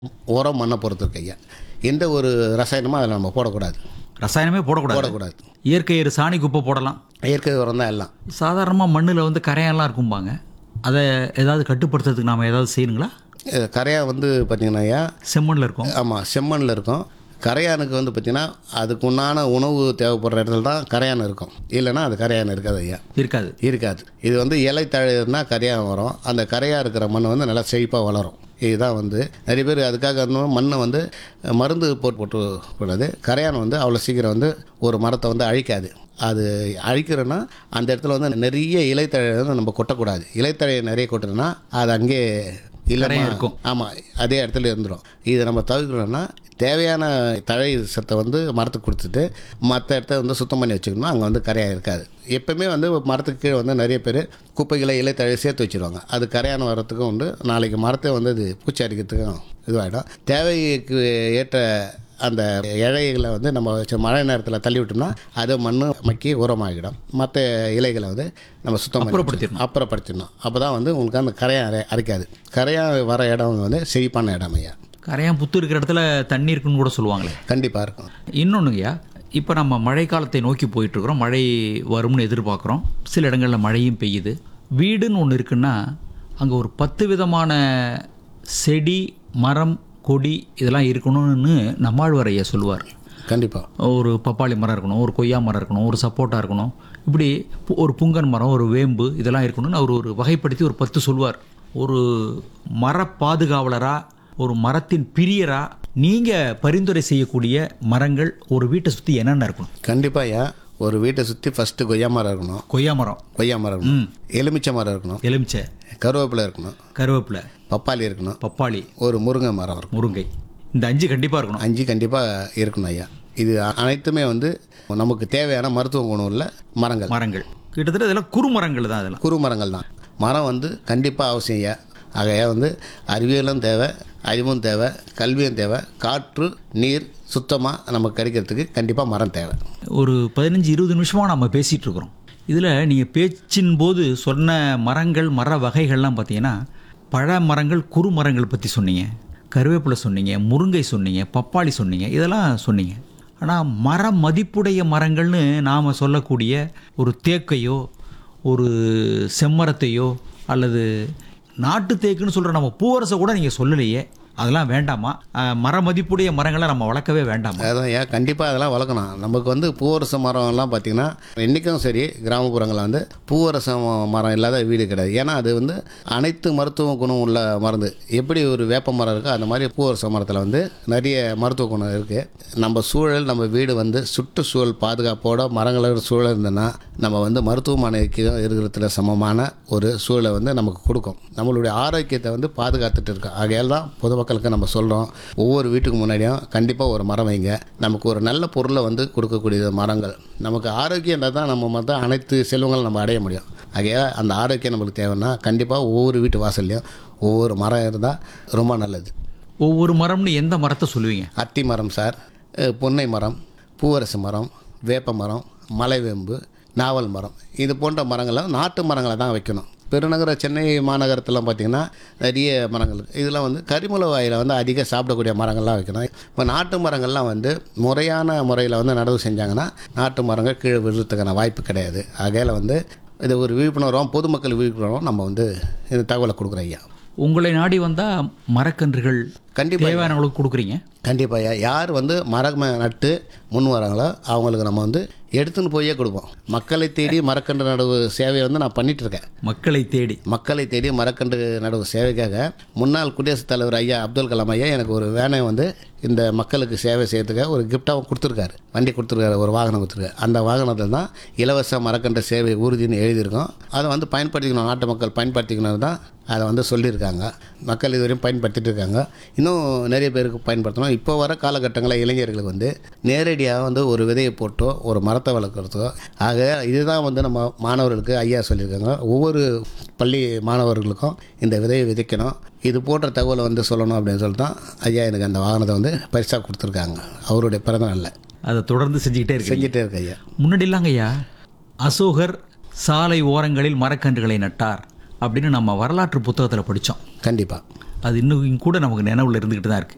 உரம் மண்ணை பொறுத்து இருக்கு ஐயா எந்த ஒரு ரசாயனமும் அதில் நம்ம போடக்கூடாது ரசாயனமே போடக்கூடாது போடக்கூடாது இயற்கை எரு சாணி குப்பை போடலாம் இயற்கை உரம் தான் எல்லாம் சாதாரணமாக மண்ணில் வந்து கரையெல்லாம் இருக்கும்பாங்க அதை ஏதாவது கட்டுப்படுத்துறதுக்கு நாம் ஏதாவது செய்யணுங்களா இது கரையான் வந்து பார்த்திங்கன்னா ஐயா செம்மண்ணில் இருக்கும் ஆமாம் செம்மண்ணில் இருக்கும் கரையானுக்கு வந்து பார்த்திங்கன்னா அதுக்கு உண்டான உணவு தேவைப்படுற இடத்துல தான் கரையான் இருக்கும் இல்லைன்னா அது கரையான் இருக்காது ஐயா இருக்காது இருக்காது இது வந்து இலை தழைனா கரையான் வரும் அந்த கரையாக இருக்கிற மண் வந்து நல்லா செழிப்பாக வளரும் இதுதான் வந்து நிறைய பேர் அதுக்காக வந்து மண்ணை வந்து மருந்து போட்டு போட்டு கூடாது கரையான் வந்து அவ்வளோ சீக்கிரம் வந்து ஒரு மரத்தை வந்து அழிக்காது அது அழிக்கிறோன்னா அந்த இடத்துல வந்து நிறைய இலைத்தழை வந்து நம்ம கொட்டக்கூடாது இலைத்தழையை நிறைய கொட்டுறோன்னா அது அங்கே இல்லை கரையான் இருக்கும். ஆமாம் அதே இடத்துல இருந்துடும் இதை நம்ம தவிர்க்கணும்னா தேவையான தழை சத்தை வந்து மரத்துக்கு கொடுத்துட்டு மற்ற இடத்த வந்து சுத்தம் பண்ணி வச்சுக்கணும் அங்கே வந்து கரையான் இருக்காது எப்பவுமே வந்து மரத்துக்கு கீழே வந்து நிறைய பேர் குப்பைகளை இலை தழை சேர்த்து வச்சுருவாங்க அது கரையான் வர்றதுக்கும் உண்டு நாளைக்கு மரத்தை வந்து அது பூச்சி அடிக்கிறதுக்கும் இதுவாகிடும் தேவைக்கு ஏற்ற அந்த இலைகளை வந்து நம்ம வச்ச மழை நேரத்தில் தள்ளி விட்டோம்னா அது மண் மக்கி உரமாகிடும் மற்ற இலைகளை வந்து நம்ம சுத்தம் பண்ணி அப்புறப்படுத்திடணும். அப்புறப்படுத்திடணும் அப்போ தான் வந்து உங்களுக்கு அந்த கரையான் அரை- அரைக்காது கரையான் வர இடம் வந்து செழிப்பான இடம் ஐயா கரையான் புத்து இருக்கிற இடத்துல தண்ணி இருக்குன்னு கூட சொல்லுவாங்களே கண்டிப்பாக இருக்கும் இன்னொன்றுங்கய்யா இப்போ நம்ம மழைக்காலத்தை நோக்கி போயிட்டுருக்குறோம் மழை வரும்னு எதிர்பார்க்குறோம் சில இடங்களில் மழையும் பெய்யுது வீடுன்னு ஒன்று இருக்குன்னா அங்கே ஒரு பத்து விதமான செடி மரம் கொடி இதெல்லாம் இருக்கணும்னு நம்மாழ்வார் ஐயா சொல்லுவார் கண்டிப்பாக ஒரு பப்பாளி மரம் இருக்கணும் ஒரு கொய்யா மரம் இருக்கணும் ஒரு சப்போட்டா இருக்கணும் இப்படி பு- ஒரு புங்கன் மரம் ஒரு வேம்பு இதெல்லாம் இருக்கணும்னு அவர் ஒரு வகைப்படுத்தி ஒரு பத்து சொல்வார் ஒரு மர பாதுகாவலரா ஒரு மரத்தின் பிரியரா நீங்கள் பரிந்துரை செய்யக்கூடிய மரங்கள் ஒரு வீட்டை சுற்றி என்னென்ன இருக்கணும் கண்டிப்பாக ஐயா ஒரு வீட்டை சுற்றி ஃபஸ்ட்டு கொய்யா மரம் இருக்கணும் கொய்யா மரம் கொய்யா மரம் இருக்கணும் எலுமிச்சை மரம் இருக்கணும் எலுமிச்சை கருவேப்பிலை இருக்கணும் கருவேப்பிலை பப்பாளி இருக்கணும் பப்பாளி ஒரு முருங்கை மரம் இருக்கும் முருங்கை இந்த அஞ்சு கண்டிப்பாக இருக்கணும் அஞ்சு கண்டிப்பாக இருக்கணும் ஐயா இது அனைத்துமே வந்து நமக்கு தேவையான மருத்துவ குணம் உள்ள மரங்கள் மரங்கள் கிட்டத்தட்ட இதெல்லாம் குறுமரங்கள் தான் அதெல்லாம் குறு மரங்கள் தான் மரம் வந்து கண்டிப்பாக அவசியம் ஐயா ஆகையா வந்து அறிவியலும் தேவை அறிவும் தேவை கல்வியும் தேவை காற்று நீர் சுத்தமாக நமக்கு கிடைக்கிறதுக்கு கண்டிப்பாக மரம் தேவை ஒரு பதினஞ்சு இருபது நிமிஷமாக நம்ம பேசிகிட்டு இருக்கிறோம் இதில் நீங்கள் பேச்சின் போது சொன்ன மரங்கள் மர வகைகள்லாம் பார்த்தீங்கன்னா பழ மரங்கள் குறு மரங்கள் பற்றி சொன்னீங்க கருவேப்பிலை சொன்னீங்க முருங்கை சொன்னீங்க பப்பாளி சொன்னீங்க இதெல்லாம் சொன்னீங்க ஆனால் மர மதிப்புடைய மரங்கள்னு நாம் சொல்லக்கூடிய ஒரு தேக்கையோ ஒரு செம்மரத்தையோ அல்லது நாட்டு தேக்குன்னு சொல்கிற நம்ம பூவரசை கூட நீங்கள் சொல்லலையே அதெல்லாம் வேண்டாமா அஹ், மர மதிப்புடைய மரங்களை நம்ம வளர்க்கவே வேண்டாமா அதான் ஏன் கண்டிப்பாக அதெல்லாம் வளர்க்கணும் நமக்கு வந்து பூவரச மரம்லாம் பார்த்திங்கன்னா இன்றைக்கும் சரி கிராமப்புறங்களில் வந்து பூவரச ம- மரம் இல்லாத வீடு கிடையாது ஏன்னா அது வந்து அனைத்து மருத்துவ குணம் உள்ள மருந்து எப்படி ஒரு வேப்ப மரம் இருக்கோ அந்த மாதிரி பூவரச மரத்தில் வந்து நிறைய மருத்துவ குணம் இருக்குது நம்ம சூழல் நம்ம வீடு வந்து சுற்றுச்சூழல் பாதுகாப்போட மரங்களோட சூழல் இருந்ததுன்னா நம்ம வந்து மருத்துவமனைக்கு இருக்கிறதுல சமமான ஒரு சூழலை வந்து நமக்கு கொடுக்கும் நம்மளுடைய ஆரோக்கியத்தை வந்து பாதுகாத்துட்டு இருக்கோம் ஆகையால் தான் பொதுமக்களுக்கு நம்ம சொல்கிறோம் ஒவ்வொரு வீட்டுக்கு முன்னாடியும் கண்டிப்பாக ஒரு மரம் வைங்க நமக்கு ஒரு நல்ல பொருளை வந்து கொடுக்கக்கூடிய மரங்கள் நமக்கு ஆரோக்கியம் இருந்தால் தான் நம்ம மற்ற அனைத்து செல்வங்களும் நம்ம அடைய முடியும் ஆகையால் அந்த ஆரோக்கியம் நம்மளுக்கு தேவைன்னா கண்டிப்பாக ஒவ்வொரு வீட்டு வாசல்லையும் ஒவ்வொரு மரம் இருந்தால் ரொம்ப நல்லது ஒவ்வொரு மரம்னு எந்த மரத்தை சொல்லுவீங்க அத்தி மரம் சார் அஹ் பொன்னை மரம் பூவரசு மரம் வேப்ப மரம் மலைவேம்பு நாவல் மரம் இது போன்ற மரங்களை நாட்டு மரங்களை தான் வைக்கணும் பெருநகர சென்னை மாநகரத்தில் பார்த்திங்கன்னா நிறைய மரங்கள் இருக்கு. இதெல்லாம் வந்து கரிமல வாயில் வந்து அதிக சாப்பிடக்கூடிய மரங்கள்லாம் வைக்கணும் இப்போ நாட்டு மரங்கள்லாம் வந்து முறையான முறையில் வந்து நடவு செஞ்சாங்கன்னா நாட்டு மரங்கள் கீழே விழுறதுக்கான வாய்ப்பு கிடையாது ஆகையால் வந்து இது ஒரு விழிப்புணர்வும் பொதுமக்கள் விழிப்புணர்வும் நம்ம வந்து இந்த தகவலை கொடுக்குறோம் ஐயா உங்களை நாடி வந்தால் மரக்கன்றுகள் கண்டிப்பாக தேவையானவங்களுக்கு கொடுக்குறீங்க கண்டிப்பாக யார் வந்து மரம் நட்டு முன் வராங்களோ அவங்களுக்கு நம்ம வந்து எடுத்துன்னு போயே கொடுப்போம் மக்களை தேடி மரக்கன்று நடவு சேவையை வந்து நான் பண்ணிட்டு இருக்கேன் மக்களை தேடி மக்களை தேடி மரக்கன்று நடவு சேவைக்காக முன்னாள் குடியரசுத் தலைவர் ஐயா அப்துல் கலாம் ஐயா எனக்கு ஒரு வேனை வந்து இந்த மக்களுக்கு சேவை செய்யறதுக்காக ஒரு கிஃப்டாகவும் கொடுத்துருக்காரு வண்டி கொடுத்துருக்காரு ஒரு வாகனம் கொடுத்துருக்காரு அந்த வாகனத்தில் தான் இலவச மரக்கன்று சேவை உறுதின்னு எழுதியிருக்கோம் அதை வந்து பயன்படுத்திக்கணும் நாட்டு மக்கள் பயன்படுத்திக்கணும் தான் அதை வந்து சொல்லியிருக்காங்க மக்கள் இதுவரையும் பயன்படுத்திட்டு இருக்காங்க இன்னும் நிறைய பேருக்கு பயன்படுத்தணும் இப்போ வர காலகட்டங்களில் இளைஞர்களுக்கு வந்து நேரடியாக வந்து ஒரு விதையை போட்டோ ஒரு மரத்தை வளர்க்குறதோ ஆக இதுதான் வந்து நம்ம மாணவர்களுக்கு ஐயா சொல்லியிருக்காங்க ஒவ்வொரு பள்ளி மாணவர்களுக்கும் இந்த விதையை விதைக்கணும் இது போன்ற தகவலை வந்து சொல்லணும் அப்படின்னு சொல்லிட்டு தான் ஐயா எனக்கு அந்த வாகனத்தை வந்து பரிசாக கொடுத்துருக்காங்க அவருடைய பிறந்த நாளில் அதை தொடர்ந்து செஞ்சுக்கிட்டே இருக்கு செஞ்சுட்டே இருக்க ஐயா முன்னாடி இல்லைங்கய்யா அசோகர் சாலை ஓரங்களில் மரக்கன்றுகளை நட்டார் அப்படின்னு நம்ம வரலாற்று புத்தகத்தில் படித்தோம் கண்டிப்பாக அது இன்னும் கூட நமக்கு நினைவில் இருந்துக்கிட்டு தான் இருக்குது